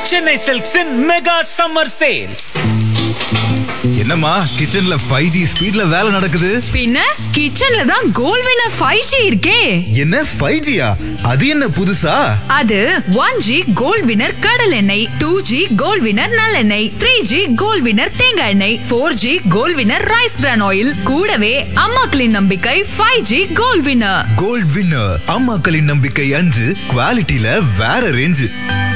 சென்னை சில்க்ஸின் mega summer sale என்னம்மா கிச்சன்ல ஃபைவ் ஜி ஸ்பீட்ல வேலை நடக்குது பின்ன கிச்சன்ல தான் கோல் வினர் ஃபைவ் ஜி இருக்கே என்ன ஃபைவ் ஜியா அது என்ன புதுசா அது ஒன் ஜி கோல்ட் வினர் கடல் எண்ணெய் டூ ஜி கோல்ட் வினர் நல்லெண்ணெய் த்ரீ ஜி கோல்ட் வினர் தேங்காய் எண்ணெய் four G gold winner rice bran oil கூடவே அம்மாக்களின் நம்பிக்கை five G gold winner gold winner அம்மாக்களின் நம்பிக்கை அஞ்சு குவாலிட்டியில வேற range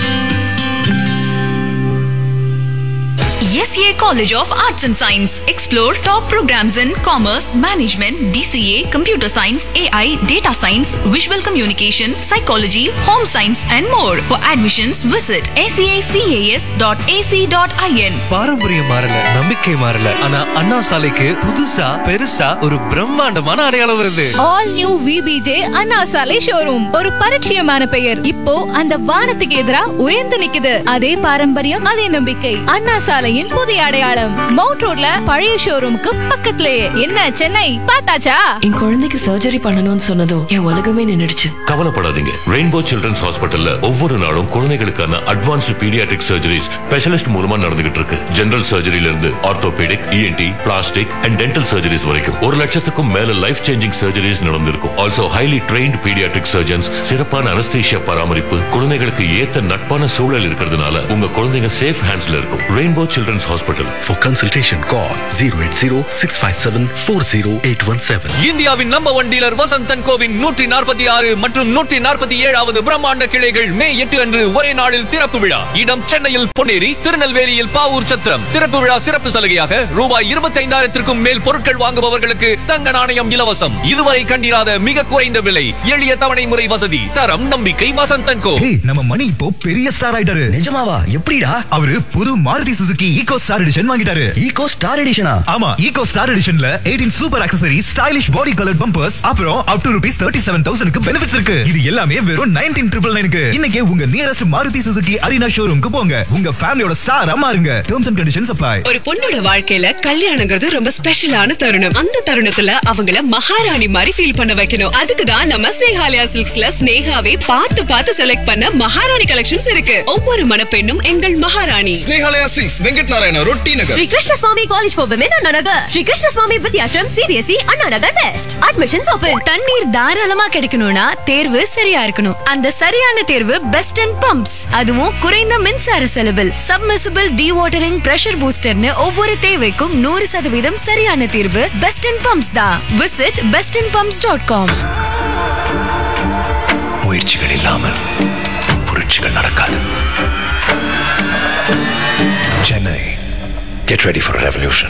SCA College of Arts and Science. Explore top programs in commerce, management, DCA, computer science, AI, data science, visual communication, psychology, home science, and more. For admissions, visit sacas.ac.in. பாரம்பரியம் மாறல நம்பிக்கை மாறல ஆனா அண்ணா சாலைக்கு புதுசா பெருசா ஒரு பிரம்மாண்டமான அடையாளம் வருது ஆல் நியூ விபிஜே அண்ணா சாலை ஷோரூம் ஒரு பரிச்சயமான பெயர் இப்போ அந்த வானத்துக்கு எதிரா உயர்ந்து நிக்குது அதே பாரம்பரியம் அதே நம்பிக்கை அண்ணா சாலையின் புதிய அடையாளம் மவுண்ட் ரோட்ல பழைய ஷோரூமுக்கு பக்கத்துலயே என்ன சென்னை பார்த்தாச்சா என் குழந்தைக்கு சர்ஜரி பண்ணணும்னு சொன்னதும் என் உலகமே நின்னுடுச்சு கவலைப்படாதீங்க ரெயின்போ சில்ட்ரன்ஸ் ஹாஸ்பிட்டல்ல ஒவ்வொரு நாளும் குழந்தைகளுக்கான அட்வான்ஸ்டு பீடியாட்ரிக் சர்ஜரிஸ் ஸ்பெஷலிஸ்ட் மூலமா நடந்துகிட்டு இருக்கு ஜெனரல் சர்ஜரியில இருந்து orthopedic ENT plastic and dental surgeries வரைக்கும் ஒரு லட்சத்துக்கும் மேல லைஃப் சேஞ்சிங் சர்ஜரிஸ் நடந்திருக்கும் also highly trained pediatric surgeons சிறப்பான அனஸ்தீஷியா பராமரிப்பு குழந்தைகளுக்கு ஏத்த நட்பான சூழல் இருக்கிறதுனால உங்க குழந்தைங்க சேஃப் ஹேண்ட்ஸ்ல இருக்கும் rainbow children's hospital For consultation, call 080-657-40817. இந்தியாவின் நம்பர் ஒன் டீலர் வசந்தன் கோவின் நூற்றி நாற்பத்தி ஆறு மற்றும் நூற்றி நாற்பத்தி ஏழாவது பிரம்மாண்ட கிளைகள் மே எட்டு அன்று ஒரே நாளில் திறப்பு விழா இடம் சென்னையில் பொன்னேரி திருநெல்வேலியில் பாவூர் சத்திரம் திறப்பு விழா சிறப்பு சலுகையாக ரூபாய் இருபத்தி ஐந்தாயிரத்திற்கும் மேல் பொருட்கள் வாங்குபவர்களுக்கு தங்க நாணயம் இலவசம் இதுவரை கண்டிராத மிக குறைந்த விலை எளிய தவணை முறை வசதி தரம் நம்பிக்கை வசந்தன் கோ ஏய் நம்ம மணி இப்போ பெரிய ஸ்டார் ஆயிட்டாரு நிஜமாவா எப்படிடா அவரு புது Maruti Suzuki Eeco star edition வாங்கிட்டாரு ஈகோ ஸ்டார் எடிஷனா ஆமா ஈகோ ஸ்டார் எடிஷன்ல 18 super accessory stylish body colour bumpers அப்புறம் up to rupees thirty seven தௌசண்ட்க்கு பெனிஃபிட்ஸ் இருக்கு இது எல்லாமே வெறும் நைன்டீன் ட்ரிபிள் நைனுக்கு இன்னைக்கே உங்க நியரஸ்ட் மாருதி சுசுகி அரினா ஷோரூம்க்கு போங்க உங்க ஃபேமிலியோட ஸ்டார் மாறுங்க டேர்ம்ஸ் அண்ட் கண்டிஷன்ஸ் அப்ளை ஒரு பொண்ணோட வாழ்க்கையில கல்யாணங்கிறது ரொம்ப ஸ்பெஷலான தருணம் அந்த தருணத்துல அவங்கள மகாராணி மாதிரி ஃபீல் பண்ண வைக்கணும் அதுக்கு தான் நம்ம ஸ்னேகாலயா சில்க்ஸ்ல ஸ்னேகாவே பார்த்து பார்த்து செலக்ட் பண்ண மகாராணி கலெக்ஷன்ஸ் இருக்கு ஒவ்வொரு மணப்பெண்ணும் எங்கள் மகாராணி Snehalaya silks Venkat Narayana road T Nagar Sri Krishna Swami college for women Anna Nagar Sri Krishna Swami Vidyashram CBSE Anna Nagar west admissions open தண்ணீர் தாராளமா கிடைக்கணும்னா தேர்வு சரியா இருக்கணும் அந்த சரியான தேர்வு பெஸ்ட் அண்ட் பம்ப்ஸ் அதுவும் குறைந்த மின்சார செலவில் சப்மிசிபிள் வாட்டரிங் பிரஷர் பூஸ்டர்னு ஒவ்வொரு தேவைக்கும் நூறு சதவீதம் சரியான தீர்வு பெஸ்ட் அண்ட் பம்ப்ஸ் தான் visit best and pumps dot com முயற்சிகள் இல்லாமல் புரட்சிகள் நடக்காது Chennai get ready for revolution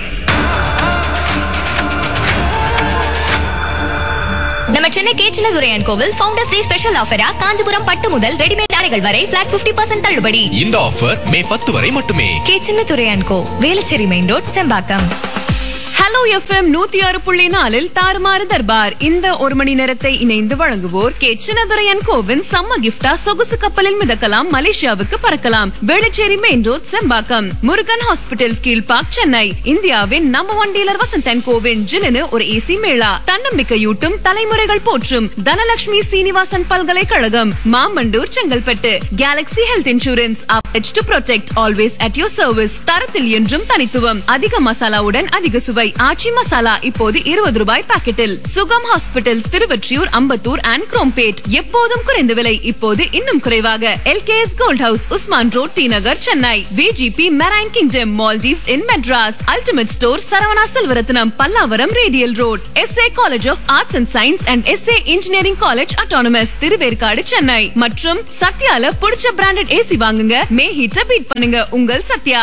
நம்ம சென்னை கேச்சினதுரையன் கோவில் ஃபவுண்டர்ஸ் டே ஸ்பெஷல் ஆஃபரா காஞ்சிபுரம் பட்டு முதல் ரெடிமேட் ஆடைகள் வரை பிளாட் 50% பர்சன்ட் தள்ளுபடி இந்த ஆஃபர் மே பத்து வரை மட்டுமே கேச்சினதுரையன் co Velachery main road Sembakkam hello FM நூத்தி ஆறு புள்ளி நாலில் தாறுமாறு தர்பார் இந்த ஒரு மணி நேரத்தை இணைந்து வழங்குவோர் கே சின்னதுரையன் கோவின் சம்ம கிஃப்டா சொகுசு கப்பலில் மிதக்கலாம் மலேசியாவுக்கு பறக்கலாம் Velachery main road Sembakkam Murugan hospitals Kilpauk Chennai இந்தியாவின் நம்பர் ஒன் டீலர் வசந்தன் கோவின் ஜிலுனு ஒரு ஏசி மேளா தன்னம்பிக்கையூட்டும் தலைமுறைகள் போற்றும் தனலட்சுமி சீனிவாசன் பல்கலைக்கழகம் Mamandur Chengalpattu galaxy health insurance update to protect always at your service தரத்தில் என்றும் தனித்துவம் அதிக மசாலாவுடன் அதிக சுவை ஆச்சி மசாலா இப்போது இருபது ரூபாய் பாக்கெட்டில் சுகம் ஹாஸ்பிட்டல்ஸ் திருவொற்றியூர் அம்பத்தூர் அண்ட் குரோம்பேட் எப்போதும் குறைந்த விலை இப்போது இன்னும் குறைவாக LKS gold house Usman road T Nagar Chennai VGP marine kingdom Maldives in Madras ultimate store Saravana Selvarathnam Pallavaram radial road SA college of arts and science and SA engineering college autonomous Thiruverkadu Chennai மற்றும் சத்யால பிடிச்ச பிராண்டட் ஏசி வாங்குங்க மே ஹீட்ட பீட் பண்ணுங்க உங்கள் சத்யா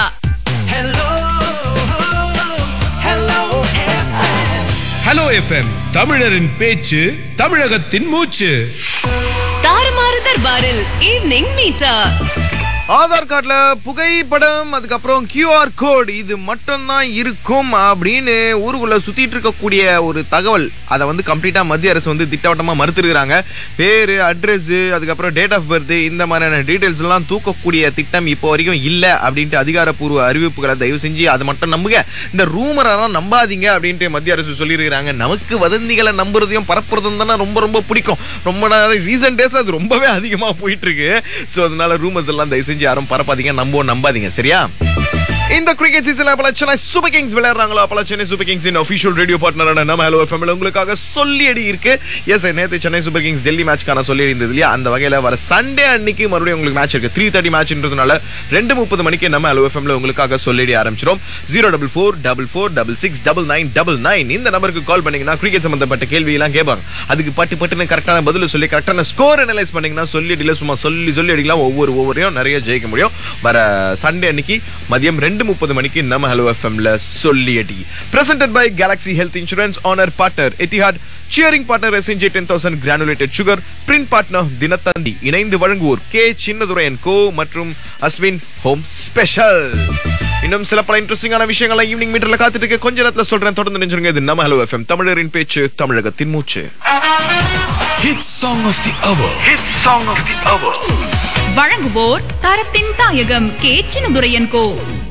ஹலோ எஃப்எம் தமிழரின் பேச்சு தமிழகத்தின் மூச்சு தாறுமாறு தர்பாரில் ஈவினிங் மீட்டா ஆதார் கார்டுல புகைப்படம் அதுக்கப்புறம் கியூஆர் கோட் இது மட்டும்தான் இருக்கும் அப்படின்னு ஊருக்குள்ள சுத்திட்டு இருக்கக்கூடிய ஒரு தகவல் அதை வந்து கம்ப்ளீட்டா மத்திய அரசு வந்து திட்டவட்டமா மறுத்திருக்கிறாங்க பேரு அட்ரஸ் அதுக்கப்புறம் டேட் ஆஃப் பர்த் இந்த மாதிரியான டீடைல்ஸ் எல்லாம் தூக்கக்கூடிய திட்டம் இப்போ வரைக்கும் இல்லை அப்படின்ட்டு அதிகாரப்பூர்வ அறிவிப்புகளை தயவு செஞ்சு அதை மட்டும் நம்புங்க இந்த ரூமரெல்லாம் நம்பாதீங்க அப்படின்ட்டு மத்திய அரசு சொல்லியிருக்கிறாங்க நமக்கு வதந்திகளை நம்புறதையும் பரப்புறதும் தானே ரொம்ப ரொம்ப பிடிக்கும் ரொம்ப நேரம் ரீசன்ட் டேஸ்ல அது ரொம்பவே அதிகமா போயிட்டு இருக்கு ஸோ அதனால ரூமர்ஸ் எல்லாம் தயவு செஞ்சு செஞ்சு யாரும் பரப்பாதீங்க நம்பவும் நம்பாதீங்க சரியா இந்த கிரிக்கெட் சீசன்ல பல சென்னை சூப்பர் கிங்ஸ் விளையாடுறாங்களோ பல Chennai super kings in official radio பார்ட்னரான நம்ம ஹலோ எஃப்எம்ல உங்களுக்காக சொல்லி அடி இருக்கு எஸ் நேத்து சென்னை சூப்பர் கிங்ஸ் டெல்லி மேட்ச்க்கான சொல்லி இருந்தது இல்லையா அந்த வகையில வர சண்டே அன்னைக்கு மறுபடியும் உங்களுக்கு மேட்ச் இருக்கு த்ரீ தேர்ட்டி மேட்ச்ன்றதுனால ரெண்டு முப்பது மணிக்கு நம்ம ஹலோ எஃப்எம்ல உங்களுக்காக சொல்லி ஆரம்பிச்சிடும் zero double four double four double six double nine double nine இந்த நம்பருக்கு கால் பண்ணீங்கன்னா கிரிக்கெட் சம்பந்தப்பட்ட கேள்வி எல்லாம் கேட்பாங்க அதுக்கு பட்டு பட்டுன்னு கரெக்டான பதில் சொல்லி கரெக்டான ஸ்கோர் அனலைஸ் பண்ணீங்கன்னா சொல்லி அடியில சும்மா சொல்லி சொல்லி அடிக்கலாம் ஒவ்வொரு ஓவரையும் நிறைய ஜெயிக்க முடியும் வர சண்டே அன்னைக்கு மதியம் ரெண்டு முப்பது மணிக்கு நம்ம ஹலோ எஃப்எம்ல சொல்லி அடி presented by galaxy health insurance honour partner Etihad cheering partner SNG ten thousand granulated sugar print partner Dinathanthi இணைந்து வழங்குவோர் கே சின்னதுரையன் கோ மற்றும் அஸ்வின் ஹோம் ஸ்பெஷல் இன்னும் சில பல இன்ட்ரெஸ்டிங்கான விஷயங்களை ஈவினிங் மீட்டர்ல காத்துட்டு இருக்க கொஞ்ச நேரத்துல சொல்றேன் தொடர்ந்து நினைச்சிருங்க இது நம்ம ஹலோ எஃப்எம் தமிழரின் பேச்சு தமிழகத்தின் மூச்சு Hit song of the hour. Hit song of the hour. வழங்குவோர் தரத்தின் தாயகம் கே சின்னதுரையன் கோ